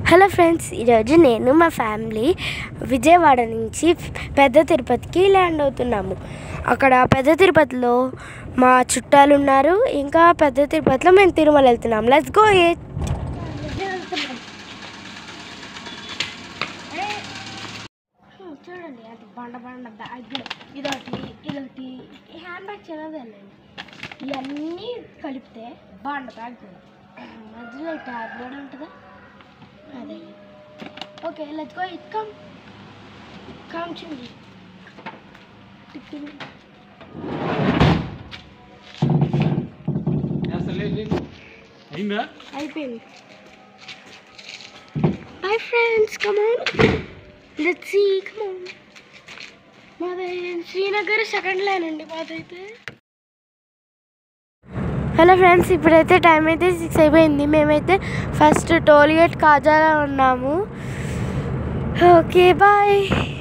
hello friends ఈరోజు నేను మా ఫ్యామిలీ విజయవాడ నుంచి పెద్ద తిరుపతికి ల్యాండ్ అవుతున్నాము అక్కడ పెద్ద తిరుపతిలో మా చుట్టాలు ఉన్నారు ఇంకా పెద్ద తిరుపతిలో మేము తిరుమల వెళ్తున్నాం లెట్స్ గో ఏ చూడండి అది బండ బండ బ్యాగ్ ఇదొకటి ఇదొకటి హ్యాండ్ బ్యాగ్ చిన్నదండి ఇవన్నీ కలిపితే బండ బ్యాగ్ మధ్యలో ట్యాబ్ కూడా ఉంటుందా అదే okay let's go it come come చూడండి అయిందా అయిపోయింది bye friends come on let's see come on మాది శ్రీనగర్ సెకండ్ లైన్ అండి మాదైతే హలో ఫ్రెండ్స్ ఇప్పుడైతే టైం అయితే సిక్స్ అయిపోయింది మేమైతే ఫస్ట్ టోల్ గేట్ కాజాలో ఉన్నాము ఓకే బాయ్